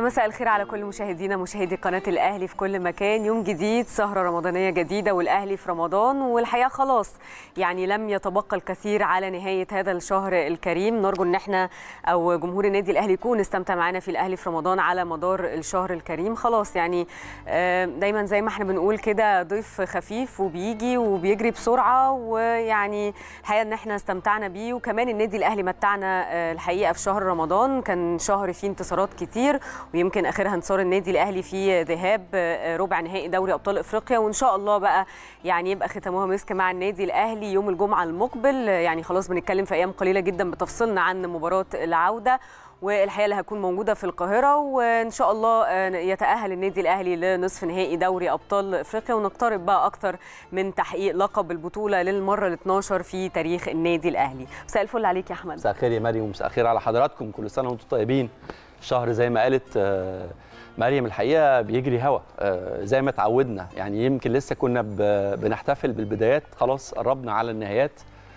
مساء الخير على كل مشاهدينا مشاهدي قناة الأهلي في كل مكان يوم جديد سهرة رمضانية جديدة والأهلي في رمضان والحقيقة خلاص يعني لم يتبقى الكثير على نهاية هذا الشهر الكريم نرجو أن احنا أو جمهور النادي الأهلي يكون استمتع معنا في الأهلي في رمضان على مدار الشهر الكريم خلاص يعني دايما زي ما احنا بنقول كده ضيف خفيف وبيجي وبيجري بسرعة ويعني الحقيقة أن احنا استمتعنا بيه وكمان النادي الأهلي متعنا الحقيقة في شهر رمضان كان شهر فيه انتصارات كتير ويمكن اخرها انتصار النادي الاهلي في ذهاب ربع نهائي دوري ابطال افريقيا وان شاء الله بقى يعني يبقى ختامها مسك مع النادي الاهلي يوم الجمعه المقبل يعني خلاص بنتكلم في ايام قليله جدا بتفصلنا عن مباراه العوده والحقيقه اللي هتكون موجوده في القاهره وان شاء الله يتاهل النادي الاهلي لنصف نهائي دوري ابطال افريقيا ونقترب بقى اكثر من تحقيق لقب البطوله للمره ال 12 في تاريخ النادي الاهلي مساء الفل عليك يا احمد مساء الخير يا مريم ومساء الخير على حضراتكم كل سنه وانتم طيبين شهر زي ما قالت مريم الحقيقه بيجري هوا زي ما اتعودنا يعني يمكن لسه كنا بنحتفل بالبدايات خلاص قربنا على النهايات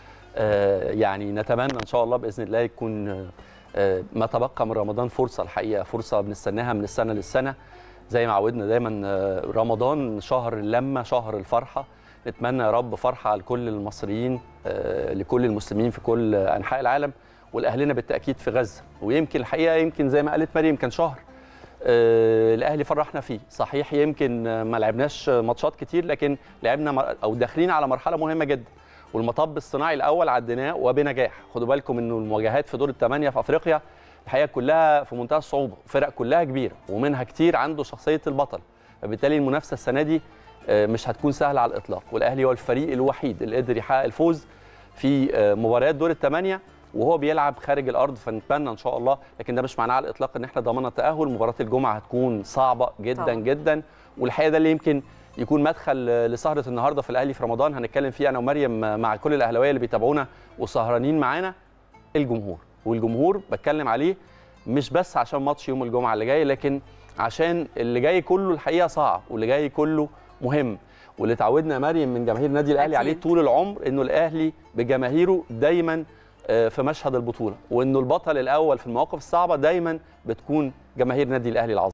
يعني نتمنى ان شاء الله باذن الله يكون ما تبقى من رمضان فرصه الحقيقه فرصه بنستناها من السنه للسنه زي ما عودنا دايما رمضان شهر اللمه شهر الفرحه نتمنى يا رب فرحه لكل المصريين لكل المسلمين في كل انحاء العالم والاهلنا بالتاكيد في غزه ويمكن الحقيقه يمكن زي ما قالت مريم كان شهر آه الاهلي فرحنا فيه صحيح يمكن ما لعبناش ماتشات كتير لكن لعبنا او داخلين على مرحله مهمه جدا والمطب الصناعي الاول عديناه وبنجاح خدوا بالكم انه المواجهات في دور الثمانيه في افريقيا الحقيقه كلها في منتهى الصعوبه فرق كلها كبيره ومنها كتير عنده شخصيه البطل فبالتالي المنافسه السنه دي آه مش هتكون سهله على الاطلاق والاهلي هو الفريق الوحيد اللي قدر يحقق الفوز في آه مباريات دور الثمانيه وهو بيلعب خارج الارض فنتمنى ان شاء الله لكن ده مش معناه على الاطلاق ان احنا ضمننا التاهل مباراه الجمعه هتكون صعبه جدا طبعا. جدا والحقيقه ده اللي يمكن يكون مدخل لسهره النهارده في الاهلي في رمضان هنتكلم فيه انا ومريم مع كل الاهلاويه اللي بيتابعونا وسهرانين معانا الجمهور والجمهور بتكلم عليه مش بس عشان ماتش يوم الجمعه اللي جاي لكن عشان اللي جاي كله الحقيقه صعب واللي جاي كله مهم واللي اتعودنا مريم من جماهير النادي الاهلي أكيد. عليه طول العمر انه الاهلي بجماهيره دايما في مشهد البطوله وانه البطل الاول في المواقف الصعبه دايما بتكون جماهير النادي الاهلي العظيم